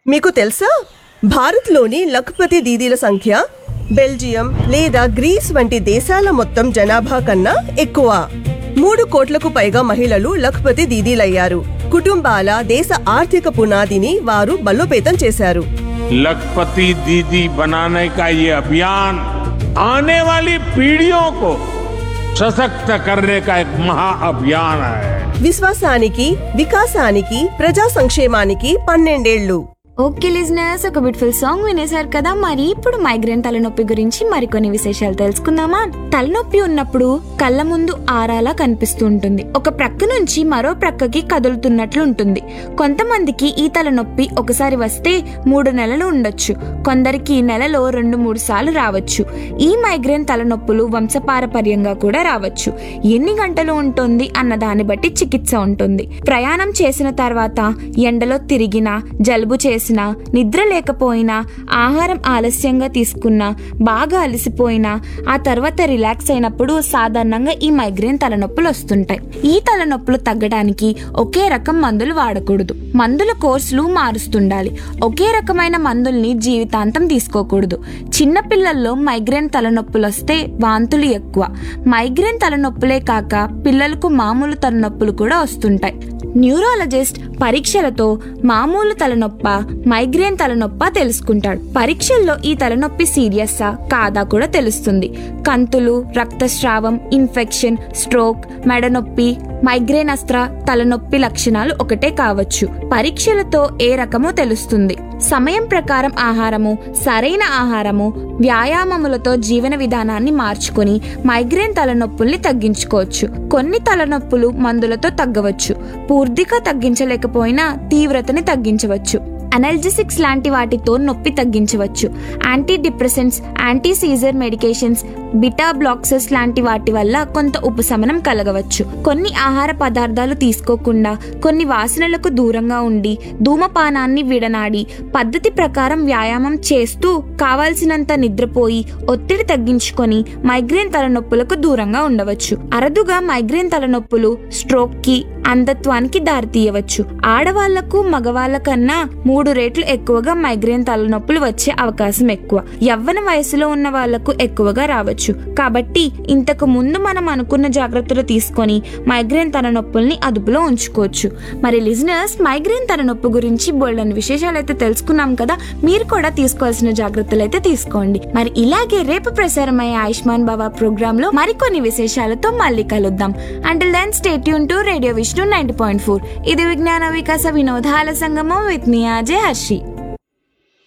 మీకు తెలుసా భారత్లోని లఖపతి దీదీల సంఖ్య బెల్జియం లేదా గ్రీస్ వంటి దేశాల మొత్తం జనాభా కన్నా ఎక్కువ మూడు కోట్లకు పైగా మహిళలు లఖపతి దీదీలయ్యారు కుటుంబాల దేశ ఆర్థిక పునాదిని వారు బలోపేతం చేశారు लखपति दीदी बनाने का ये अभियान आने वाली पीढ़ियों को सशक्त करने का एक महाअभियान है విశ్వాసానికి వికాసానికి ప్రజా సంక్షేమానికి పన్నెండేళ్లు ఓకే లిజనర్స్ ఒక బ్యూటిఫుల్ సాంగ్ వినేశారు కదా మరి ఇప్పుడు మైగ్రేన్ తలనొప్పి గురించి మరికొన్ని విశేషాలు తెలుసుకుందామా తలనొప్పి ఉన్నప్పుడు కళ్ళ ముందు ఆరాలా కనిపిస్తూ ఉంటుంది ఒక ప్రక్క నుంచి మరో ప్రక్కకి కదులుతున్నట్లు ఉంటుంది కొంతమందికి ఈ తలనొప్పి ఒకసారి వస్తే మూడు నెలలు ఉండొచ్చు కొందరికి నెలలో రెండు మూడు సార్లు రావచ్చు ఈ మైగ్రేన్ తలనొప్పులు వంశపారపర్యంగా కూడా రావచ్చు ఎన్ని గంటలు ఉంటుంది అన్న దాన్ని బట్టి చికిత్స ఉంటుంది ప్రయాణం చేసిన తర్వాత ఎండలో తిరిగినా జలుబు చేసినా నిద్ర లేకపోయినా ఆహారం ఆలస్యంగా తీసుకున్నా బాగా అలసిపోయినా ఆ తర్వాత రిలాక్స్ అయినప్పుడు సాధారణంగా ఈ మైగ్రేన్ తలనొప్పులు వస్తుంటాయి ఈ తలనొప్పులు తగ్గడానికి ఒకే రకం మందులు వాడకూడదు మందుల కోర్సులు మారుస్తుండాలి ఒకే రకమైన మందుల్ని జీవితాంతం తీసుకోకూడదు చిన్న పిల్లల్లో మైగ్రేన్ తలనొప్పులు వస్తే వాంతులు ఎక్కువ మైగ్రేన్ తలనొప్పులే కాక పిల్లలకు మామూలు తలనొప్పులు కూడా వస్తుంటాయి న్యూరాలజిస్ట్ పరీక్షలతో మామూలు తలనొప్ప మైగ్రేన్ తలనొప్ప తెలుసుకుంటాడు పరీక్షల్లో ఈ తలనొప్పి సీరియస్సా కాదా కూడా తెలుస్తుంది కంతులు రక్తస్రావం ఇన్ఫెక్షన్ స్ట్రోక్ మెడనొప్పి మైగ్రేన్ అస్త్ర తలనొప్పి లక్షణాలు ఒకటే కావచ్చు పరీక్షలతో ఏ రకమో తెలుస్తుంది సమయం ప్రకారం ఆహారము సరైన ఆహారము వ్యాయామములతో జీవన విధానాన్ని మార్చుకొని మైగ్రేన్ తలనొప్పుల్ని తగ్గించుకోవచ్చు కొన్ని తలనొప్పులు మందులతో తగ్గవచ్చు పూర్తిగా తగ్గించలేకపోయినా తీవ్రతని తగ్గించవచ్చు అనల్జెసిక్స్ లాంటి వాటితో నొప్పి తగ్గించవచ్చు anti depressants anti seizure medications beta blockers లాంటి వాటి వల్ల కొంత ఉపశమనం కలగవచ్చు కొన్ని ఆహార పదార్థాలు తీసుకోకుండా కొన్ని వాసనలకు దూరంగా ఉండి ధూమపానాన్ని విడనాడి పద్ధతి ప్రకారం వ్యాయామం చేస్తూ కావాల్సినంత నిద్రపోయి ఒత్తిడి తగ్గించుకొని మైగ్రేన్ తలనొప్పులకు దూరంగా ఉండవచ్చు అరుదుగా మైగ్రేన్ తలనొప్పులు స్ట్రోక్ కి అంధత్వానికి దారితీయవచ్చు ఆడవాళ్లకు మగవాళ్ళ కన్నా మూడు రేట్లు ఎక్కువగా మైగ్రేన్ తలనొప్పులు వచ్చే అవకాశం ఎక్కువ యవ్వన వయసులో ఉన్న వాళ్లకు ఎక్కువగా రావచ్చు కాబట్టి ఇంతకు ముందు మనం అనుకున్న జాగ్రత్తలు తీసుకొని మైగ్రేన్ తలనొప్పుల్ని అదుపులో ఉంచుకోవచ్చు మరి లిజనర్స్ మైగ్రేన్ తలనొప్పి గురించి బోల్డని విశేషాలు అయితే తెలుసుకున్నాం కదా మీరు కూడా తీసుకోవాల్సిన జాగ్రత్తలు అయితే తీసుకోండి మరి ఇలాగే రేపు ప్రసారమయ్యే ఆయుష్మాన్ బాబా ప్రోగ్రామ్ లో మరికొన్ని విశేషాలతో మళ్ళీ కలుద్దాం until then stay tune to radio Vishnu ninety point four ఇది విజ్ఞాన వికాస వినోదాల సంగమం విత్ మీ అజయ్ హర్షి